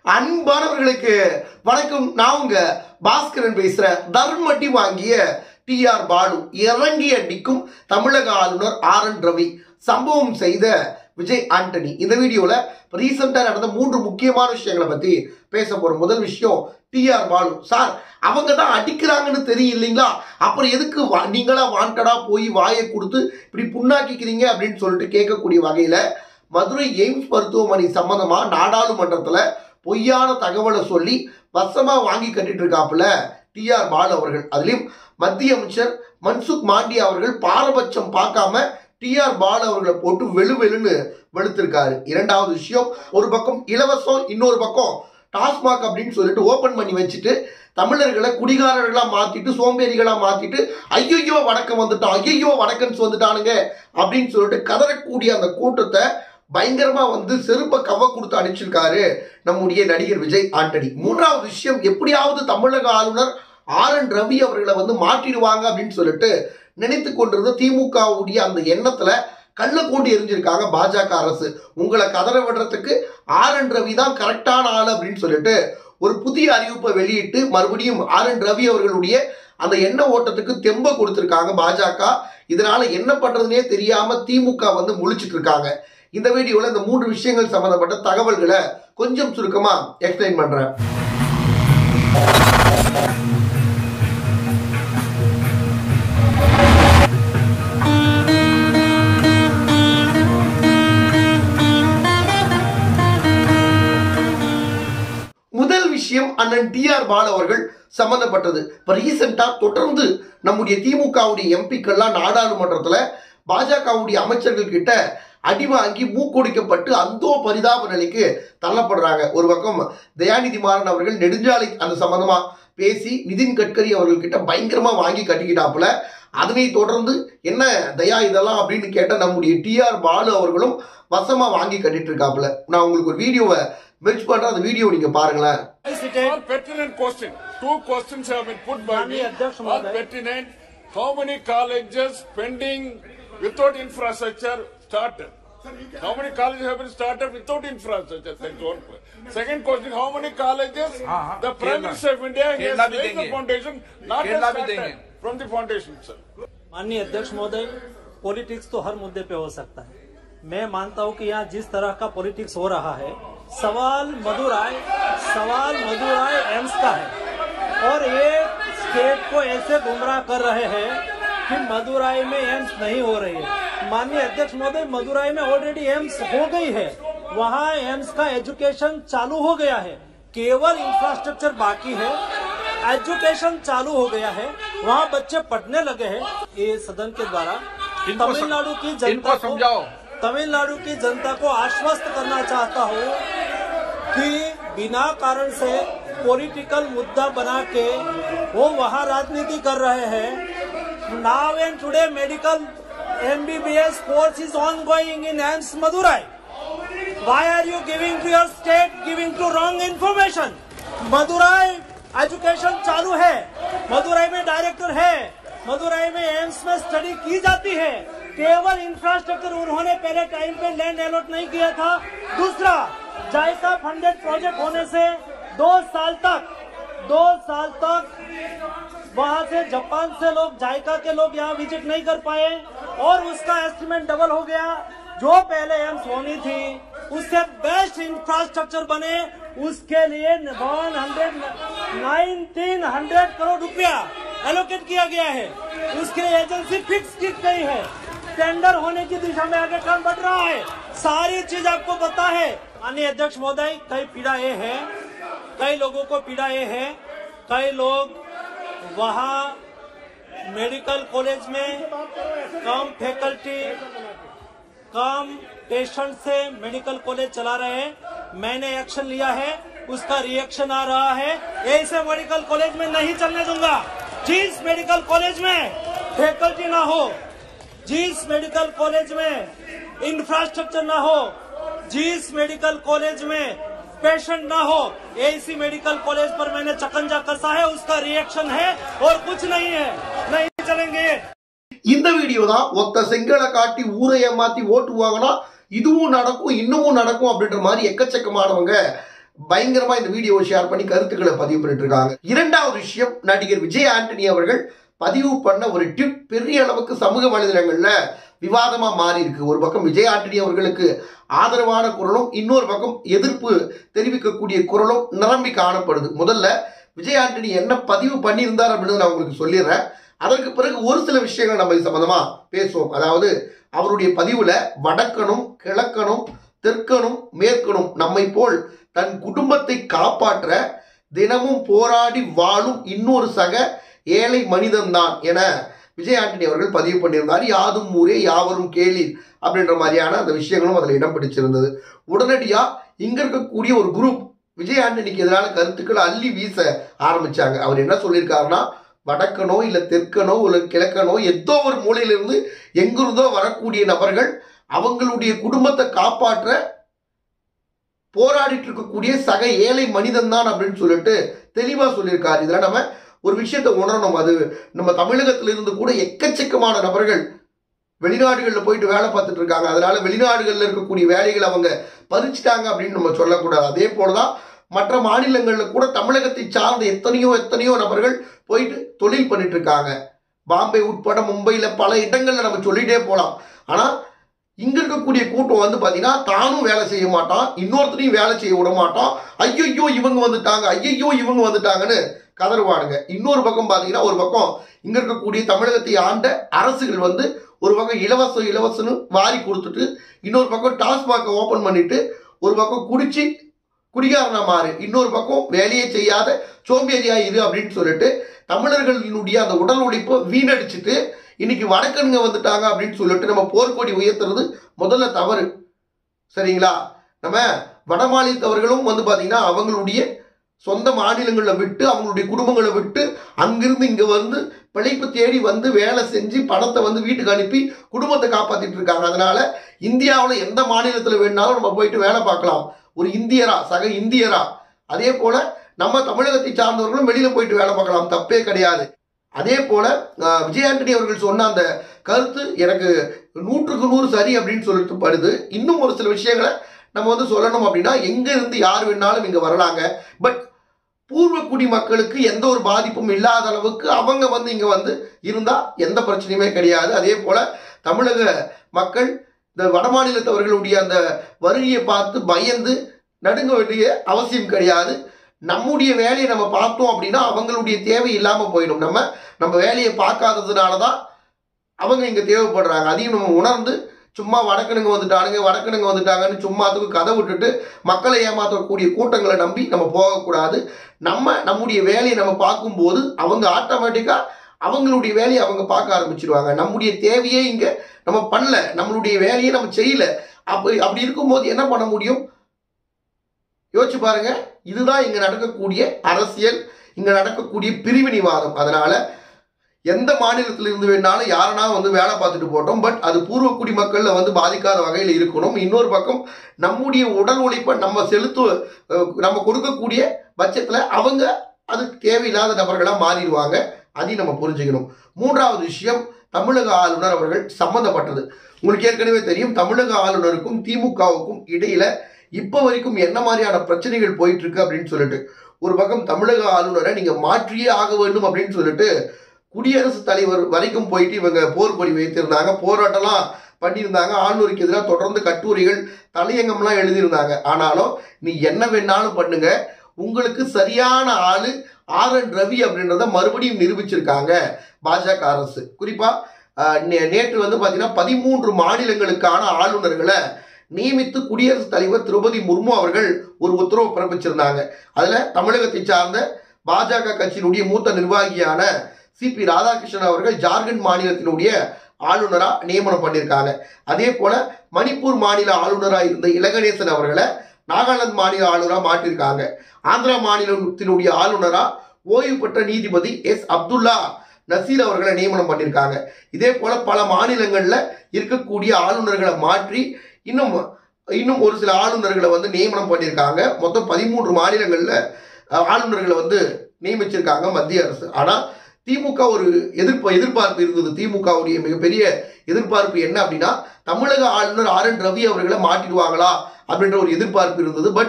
அன்பானவர்களுக்கு வணக்கம் நான் உங்க பாஸ்கரன் பேசுறேன் தர்மட்டி வாங்கிய டி ஆர் பாலு இறங்கி அடிக்கும் தமிழக ஆளுநர் ஆர் என் ரவி சம்பவம் செய்த விஜய் ஆண்டனி இந்த வீடியோல ரீசெண்டா நடந்த மூன்று முக்கியமான விஷயங்களை பத்தி பேச போறோம் முதல் விஷயம் டி ஆர் பாலு சார் அவங்க தான் அடிக்கிறாங்கன்னு தெரியும் இல்லைங்களா அப்புறம் எதுக்கு வா- நீங்களா வாண்டடா போய் வாயை கொடுத்து இப்படி புண்ணாக்கிக்கிறீங்க அப்படின்னு சொல்லிட்டு கேட்கக்கூடிய வகையில மதுரை எய்ம்ஸ் மருத்துவமனை சம்பந்தமா நாடாளுமன்றத்துல பொய்யான தகவலை சொல்லி வசமா வாங்கி கட்டிட்டு இருக்காப்புல டி ஆர் பாலு அவர்கள் அதுலயும் மத்திய அமைச்சர் மன்சுக் மாண்டியா அவர்கள் பாரபட்சம் பார்க்காம டி ஆர் பாலு அவர்களை போட்டு வெளு வெளுன்னு வெளுத்திருக்காரு இரண்டாவது விஷயம் ஒரு பக்கம் இலவசம் இன்னொரு பக்கம் டாஸ்மாக் அப்படின்னு சொல்லிட்டு ஓபன் பண்ணி வச்சுட்டு தமிழர்களை குடிகாரர்களா மாத்திட்டு சோம்பேறிகளா மாத்திட்டு ஐயோ வடக்கம் வந்துட்டான் ஐயோ வடக்கன்ஸ் வந்துட்டானுங்க அப்படின்னு சொல்லிட்டு கதறக்கூடிய அந்த கூட்டத்தை பயங்கரமா வந்து செருப்ப கவ கொடுத்து அடிச்சிருக்காரு நம்முடைய நடிகர் விஜய் ஆண்டனி மூன்றாவது விஷயம் எப்படியாவது தமிழக ஆளுநர் ஆர் என் ரவி அவர்களை வந்து மாற்றிடுவாங்க அப்படின்னு சொல்லிட்டு நினைத்து கொண்டிருந்த திமுகவுடைய அந்த எண்ணத்துல கள்ள கூண்டி எரிஞ்சிருக்காங்க பாஜக அரசு உங்களை கதற விடுறதுக்கு ஆர் என் ரவி தான் கரெக்டான ஆள் அப்படின்னு சொல்லிட்டு ஒரு புதிய அறிவிப்பை வெளியிட்டு மறுபடியும் ஆர் என் ரவி அவர்களுடைய அந்த எண்ண ஓட்டத்துக்கு தெம்ப கொடுத்திருக்காங்க பாஜக இதனால என்ன பண்றதுனே தெரியாம திமுக வந்து முழிச்சிட்டு இருக்காங்க இந்த வீடியோல இந்த மூன்று விஷயங்கள் சம்பந்தப்பட்ட தகவல்களை கொஞ்சம் சுருக்கமா எக்ஸ்பிளைன் பண்றேன் முதல் விஷயம் அண்ணன் டி ஆர் பாலு அவர்கள் சம்பந்தப்பட்டது இப்போ ரீசெண்டா தொடர்ந்து நம்முடைய திமுகவுடைய எம்பிக்கள்லாம் நாடாளுமன்றத்துல பாஜகவுடைய அமைச்சர்கள் கிட்ட அடி வாங்கி மூக்கொடிக்கப்பட்டு அந்தோ பரிதாப நிலைக்கு தள்ளப்படுறாங்க ஒரு பக்கம் தயாநிதி மாறன் அவர்கள் நெடுஞ்சாலை அந்த சம்பந்தமா பேசி நிதின் கட்கரி அவர்கள் கிட்ட பயங்கரமா வாங்கி கட்டிக்கிட்டாப்புல அதனை தொடர்ந்து என்ன தயா இதெல்லாம் அப்படின்னு கேட்ட நம்முடைய டி ஆர் பாலு அவர்களும் வசமா வாங்கி கட்டிட்டு இருக்காப்புல நான் உங்களுக்கு ஒரு வீடியோவை மெர்ச் பண்றேன் அந்த வீடியோ நீங்க பாருங்களேன் All pertinent question. Two questions have been put by me. माननीय अध्यक्ष All महोदय। pertinent. How many colleges pending without infrastructure started? How many colleges have been started without infrastructure? That's one question. Second question, how many colleges हाँ, the Prime Kerala. Minister of India has Kerala भी laid the देंगे। foundation, not Kerala has भी started देंगे। from the foundation, sir. माननीय अध्यक्ष महोदय politics तो हर मुद्दे पे हो सकता है मैं मानता हूं कि यहाँ जिस तरह का पॉलिटिक्स हो रहा है सवाल मधुराय सवाल मधुराय एम्स का है और ये स्टेट को ऐसे गुमराह कर रहे हैं कि मदुराई में एम्स नहीं हो रही है माननीय अध्यक्ष महोदय मदुराई में ऑलरेडी एम्स हो गई है वहाँ एम्स का एजुकेशन चालू हो गया है केवल इंफ्रास्ट्रक्चर बाकी है एजुकेशन चालू हो गया है वहाँ बच्चे पढ़ने लगे हैं ये सदन के द्वारा इनको सम- तमिलनाडु की इनको जनता को समझाओ। तमिलनाडु की जनता को आश्वस्त करना चाहता हूँ कि बिना कारण से पॉलिटिकल मुद्दा बना के वो वहाँ राजनीति कर रहे हैं now and today medical MBBS course is on going in AIIMS Madurai Why are you giving to your state, giving to wrong information? Madurai education चालू है मदुराई में डायरेक्टर है मदुराई में एम्स में स्टडी की जाती है केवल इंफ्रास्ट्रक्चर उन्होंने पहले टाइम पे लैंड अलॉट नहीं किया था दूसरा जायका फंडेड प्रोजेक्ट होने से दो साल तक दो साल तक वहां से जापान से लोग जायका के लोग यहाँ विजिट नहीं कर पाए और उसका एस्टिमेट डबल हो गया जो पहले एम्स होनी थी उससे बेस्ट इंफ्रास्ट्रक्चर बने उसके लिए one hundred nineteen hundred crore रुपया एलोकेट किया गया है उसके लिए एजेंसी फिक्स की गई है टेंडर होने की दिशा में आगे काम बढ़ रहा है सारी चीज आपको पता है माननीय अध्यक्ष महोदय कई पीड़ा ये है कई लोगों को पीड़ा ये है कई लोग वहाँ मेडिकल कॉलेज में कम फैकल्टी कम पेशेंट से मेडिकल कॉलेज चला रहे हैं मैंने एक्शन लिया है उसका रिएक्शन आ रहा है ऐसे मेडिकल कॉलेज में नहीं चलने दूंगा जिस मेडिकल कॉलेज में फैकल्टी ना हो जिस मेडिकल कॉलेज में इंफ्रास्ट्रक्चर ना हो जिस मेडिकल कॉलेज में पेशेंट ना हो ऐसी मेडिकल कॉलेज पर मैंने चकंजा कसा है उसका रिएक्शन है और कुछ नहीं है नहीं चलेंगे இந்த வீடியோ தான் ஒத்த செங்கலை காட்டி ஊரை ஏமாத்தி ஓட்டு வாங்கினா இதுவும் நடக்கும் இன்னமும் நடக்கும் அப்படின்ற மாதிரி எக்கச்சக்கமானவங்க பயங்கரமா இந்த வீடியோவை ஷேர் பண்ணி கருத்துக்களை பதிவு பண்ணிட்டு இருக்காங்க இரண்டாவது விஷயம் நடிகர் விஜய் ஆண்டனி அவர்கள் பதிவு பண்ண ஒரு ட்விட் பெரிய அளவுக்கு சமூக வலைதளங்கள்ல விவாதமா மாறி இருக்கு ஒரு பக்கம் விஜய் ஆண்டனி அவர்களுக்கு ஆதரவான குரலும் இன்னொரு பக்கம் எதிர்ப்பு தெரிவிக்கக்கூடிய குரலும் நிரம்பி காணப்படுது முதல்ல விஜய் ஆண்டனி என்ன பதிவு பண்ணியிருந்தார் அப்படின்னு நான் உங்களுக்கு சொல்லிடுறேன் அதற்கு பிறகு ஒரு சில விஷயங்கள் நம்ம இது சம்பந்தமா பேசுவோம் அதாவது அவருடைய பதிவுல வடக்கனும் கிழக்கனும் தெற்கனும் மேற்கனும் நம்மை போல் தன் குடும்பத்தை காப்பாற்ற தினமும் போராடி வாழும் இன்னொரு சக ஏழை மனிதன்தான் என விஜய் ஆண்டனி அவர்கள் பதிவு பண்ணியிருந்தார் யாதும் ஊரே யாவரும் கேளீர் அப்படின்ற மாதிரியான அந்த விஷயங்களும் அதில் இடம் பிடிச்சிருந்தது உடனடியாக இங்க இருக்கக்கூடிய ஒரு குரூப் விஜய் ஆண்டனிக்கு எதிரான கருத்துக்களை அள்ளி வீச ஆரம்பிச்சாங்க அவர் என்ன சொல்லியிருக்காருன்னா வடக்கனோ இல்லை தெற்கனோ இல்லை கிழக்கனோ ஏதோ ஒரு மூலையிலிருந்து எங்கிருந்தோ வரக்கூடிய நபர்கள் அவங்களுடைய குடும்பத்தை காப்பாற்ற போராடிட்டு இருக்கக்கூடிய சக ஏழை மனிதன் தான் அப்படின்னு சொல்லிட்டு தெளிவா சொல்லியிருக்காரு இதுல நம்ம ஒரு விஷயத்தை உணரணும் அது நம்ம தமிழகத்துல இருந்து கூட எக்கச்சக்கமான நபர்கள் வெளிநாடுகளில் போயிட்டு வேலை பார்த்துட்டு இருக்காங்க அதனால வெளிநாடுகளில் இருக்கக்கூடிய வேலைகளை அவங்க பறிச்சிட்டாங்க அப்படின்னு நம்ம சொல்லக்கூடாது அதே போலதான் மற்ற மாநிலங்களில் கூட தமிழகத்தை சார்ந்த எத்தனையோ எத்தனையோ நபர்கள் போயிட்டு தொழில் பண்ணிட்டு இருக்காங்க பாம்பே உட்பட மும்பையில பல இடங்கள்ல நம்ம சொல்லிட்டே போலாம் ஆனா இங்க இருக்கக்கூடிய கூட்டம் வந்து பாத்தீங்கன்னா தானும் வேலை செய்ய மாட்டான் இன்னொருத்தரையும் வேலை செய்ய விட மாட்டான் ஐயோ இவங்க வந்துட்டாங்க ஐயோ இவங்க வந்துட்டாங்கன்னு கதறுவானுங்க இன்னொரு பக்கம் பாத்தீங்கன்னா ஒரு பக்கம் இங்க இருக்கக்கூடிய தமிழகத்தை ஆண்ட அரசுகள் வந்து ஒரு பக்கம் இலவசம் இலவசம்னு வாரி கொடுத்துட்டு இன்னொரு பக்கம் டாஸ்மாகை ஓபன் பண்ணிட்டு ஒரு பக்கம் குடிச்சு குடிகாரனா மாறு இன்னொரு பக்கம் வேலையே செய்யாத சோம்பேறியா இரு அப்படின்னு சொல்லிட்டு தமிழர்களினுடைய அந்த உடல் உழைப்பை வீணடிச்சிட்டு இன்னைக்கு வடக்கனுங்க வந்துட்டாங்க அப்படின்னு சொல்லிட்டு நம்ம போர்க்கொடி உயர்த்துறது முதல்ல தவறு சரிங்களா நம்ம வட மாநிலத்தவர்களும் வந்து பாத்தீங்கன்னா அவங்களுடைய சொந்த மாநிலங்களை விட்டு அவங்களுடைய குடும்பங்களை விட்டு அங்கிருந்து இங்க வந்து பிழைப்பு தேடி வந்து வேலை செஞ்சு பணத்தை வந்து வீட்டுக்கு அனுப்பி குடும்பத்தை காப்பாத்திட்டு இருக்காங்க அதனால இந்தியாவில் எந்த மாநிலத்தில் வேணாலும் நம்ம போயிட்டு வேலை பார்க்கலாம் ஒரு இந்தியரா சக இந்தியரா அதே போல நம்ம தமிழகத்தை சார்ந்தவர்களும் வெளியில போயிட்டு வேலை பார்க்கலாம் தப்பே கிடையாது அதே போல அஹ், விஜய் ஆண்டனி அவர்கள் சொன்ன அந்த கருத்து எனக்கு நூற்றுக்கு நூறு சரி அப்படின்னு சொல்லிட்டு படுது இன்னும் ஒரு சில விஷயங்களை நம்ம வந்து சொல்லணும் அப்படின்னா எங்க இருந்து யார் வேணாலும் இங்க வரலாங்க பட் பூர்வ குடி மக்களுக்கு எந்த ஒரு பாதிப்பும் இல்லாத அளவுக்கு அவங்க வந்து இங்க வந்து இருந்தா எந்த பிரச்சனையுமே கிடையாது அதே போல தமிழக மக்கள் இந்த வடமாநிலத்தவர்களுடைய அந்த வருகையை பார்த்து பயந்து நடுங்க வேண்டிய அவசியம் கிடையாது நம்முடைய வேலையை நம்ம பார்த்தோம் அப்படின்னா அவங்களுடைய தேவை இல்லாம போயிடும் நம்ம நம்ம வேலையை பார்க்காததுனால தான் அவங்க இங்க தேவைப்படுறாங்க அதையும் நம்ம உணர்ந்து சும்மா வடக்கனுங்க வந்துட்டானுங்க வடக்கனுங்க வந்துட்டாங்கன்னு சும்மாத்துக்கு கதை விட்டுட்டு மக்களை ஏமாற்றக்கூடிய கூட்டங்களை நம்பி நம்ம போகக்கூடாது நம்ம நம்முடைய வேலையை நம்ம பார்க்கும்போது அவங்க ஆட்டோமேட்டிக்கா அவங்களுடைய வேலையை அவங்க பார்க்க ஆரம்பிச்சிருவாங்க நம்முடைய தேவையே இங்க நம்ம பண்ணல நம்மளுடைய வேலையை நம்ம செய்யல அப்படி அப்படி இருக்கும்போது என்ன பண்ண முடியும் யோசிச்சு பாருங்க இதுதான் இங்க நடக்கக்கூடிய அரசியல் இங்க நடக்கக்கூடிய பிரிவினைவாதம் அதனால எந்த மாநிலத்தில் இருந்து வேணாலும் யாரனா வந்து வேலை பார்த்துட்டு போட்டோம் பட் அது பூர்வ குடிமக்கள்ல வந்து பாதிக்காத வகையில் இருக்கணும் இன்னொரு பக்கம் நம்முடைய உடல் உழைப்பை நம்ம செலுத்து அஹ், நம்ம கொடுக்கக்கூடிய பட்சத்துல அவங்க அதுக்கு தேவையில்லாத நபர்களா மாறிடுவாங்க அதையும் நம்ம புரிஞ்சுக்கணும் மூன்றாவது விஷயம் தமிழக ஆளுநர் அவர்கள் சம்பந்தப்பட்டது உங்களுக்கு ஏற்கனவே தெரியும் தமிழக ஆளுநருக்கும் திமுகவுக்கும் இடையில இப்போ வரைக்கும் என்ன மாதிரியான பிரச்சனைகள் போயிட்டு இருக்கு அப்படின்னு சொல்லிட்டு ஒரு பக்கம் தமிழக ஆளுநரை நீங்க மாற்றியே ஆக வேண்டும் அப்படின்னு சொல்லிட்டு குடியரசுத் தலைவர் வரைக்கும் போயிட்டு இவங்க போர்க்கொடி வைத்திருந்தாங்க போராட்டம்லாம் பண்ணியிருந்தாங்க ஆளுநருக்கு எதிராக தொடர்ந்து கட்டுரைகள் தலையங்கம்லாம் எழுதியிருந்தாங்க ஆனாலும் நீ என்ன வேணாலும் பண்ணுங்க உங்களுக்கு சரியான ஆளு ஆர் என் ரவி அப்படின்றத மறுபடியும் நிரூபிச்சிருக்காங்க பாஜக அரசு குறிப்பா அஹ், நே- நேற்று வந்து பாத்தீங்கன்னா பதிமூன்று மாநிலங்களுக்கான ஆளுநர்களை நியமித்து குடியரசுத் தலைவர் திரௌபதி முர்மு அவர்கள் ஒரு உத்தரவு பிறப்பிச்சிருந்தாங்க அதுல தமிழகத்தை சார்ந்த பாஜக கட்சியினுடைய மூத்த நிர்வாகியான சிபி ராதாகிருஷ்ணன் அவர்கள் ஜார்க்கண்ட் மாநிலத்தினுடைய ஆளுநரா நியமனம் பண்ணியிருக்காங்க அதே போல மணிப்பூர் மாநில ஆளுநரா இருந்த இலகணேசன் அவர்களை நாகாலாந்து மாநில ஆளுநரா மாற்றிருக்காங்க ஆந்திரா மாநிலத்தினுடைய ஆளுநரா ஓய்வு பெற்ற நீதிபதி எஸ் அப்துல்லா நசீர் அவர்களை நியமனம் பண்ணியிருக்காங்க இதே போல பல மாநிலங்கள்ல இருக்கக்கூடிய ஆளுநர்களை மாற்றி இன்னும் இன்னும் ஒரு சில ஆளுநர்களை வந்து நியமனம் பண்ணியிருக்காங்க மொத்தம் பதிமூன்று மாநிலங்கள்ல அஹ், ஆளுநர்களை வந்து நியமிச்சிருக்காங்க மத்திய அரசு ஆனா திமுக ஒரு எதிர்ப்பு எதிர்பார்ப்பு இருந்தது திமுகவுடைய மிகப்பெரிய எதிர்பார்ப்பு என்ன அப்படின்னா தமிழக ஆளுநர் ஆர் என் ரவி அவர்களை மாட்டிடுவாங்களா அப்படின்ற ஒரு எதிர்பார்ப்பு இருந்தது பட்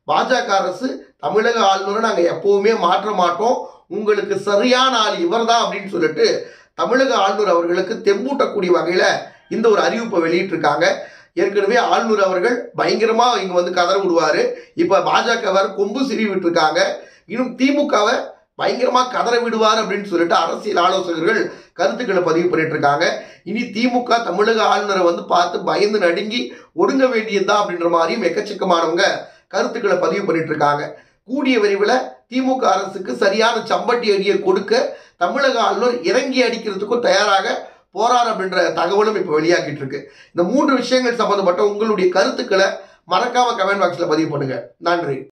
பாஜக அரசு தமிழக ஆளுநரை நாங்கள் எப்பவுமே மாற்ற மாட்டோம் உங்களுக்கு சரியான ஆள் இவர்தான் அப்படின்னு சொல்லிட்டு தமிழக ஆளுநர் அவர்களுக்கு தெம்பூட்டக்கூடிய வகையில் இந்த ஒரு அறிவிப்பை வெளியிட்டிருக்காங்க ஏற்கனவே ஆளுநர் அவர்கள் பயங்கரமா இங்க வந்து கதற விடுவாரு இப்ப பாஜக வேற கொம்பு சிரி விட்டுருக்காங்க இன்னும் திமுகவை பயங்கரமா கதற விடுவார் அப்படின்னு சொல்லிட்டு அரசியல் ஆலோசகர்கள் கருத்துக்களை பதிவு பண்ணிட்டு இருக்காங்க இனி திமுக தமிழக ஆளுநரை வந்து பார்த்து பயந்து நடுங்கி ஒடுங்க வேண்டியதுதான் அப்படின்ற மாதிரியும் எக்கச்சக்கமானவங்க கருத்துக்களை பதிவு பண்ணிட்டு இருக்காங்க கூடிய விரைவில் திமுக அரசுக்கு சரியான சம்பட்டி அடியை கொடுக்க தமிழக ஆளுநர் இறங்கி அடிக்கிறதுக்கும் தயாராக போறார் அப்படின்ற தகவலும் இப்போ வெளியாகிட்டு இருக்கு இந்த மூன்று விஷயங்கள் சம்பந்தப்பட்ட உங்களுடைய கருத்துக்களை மறக்காம கமெண்ட் பாக்ஸ்ல பதிவு பண்ணுங்க நன்றி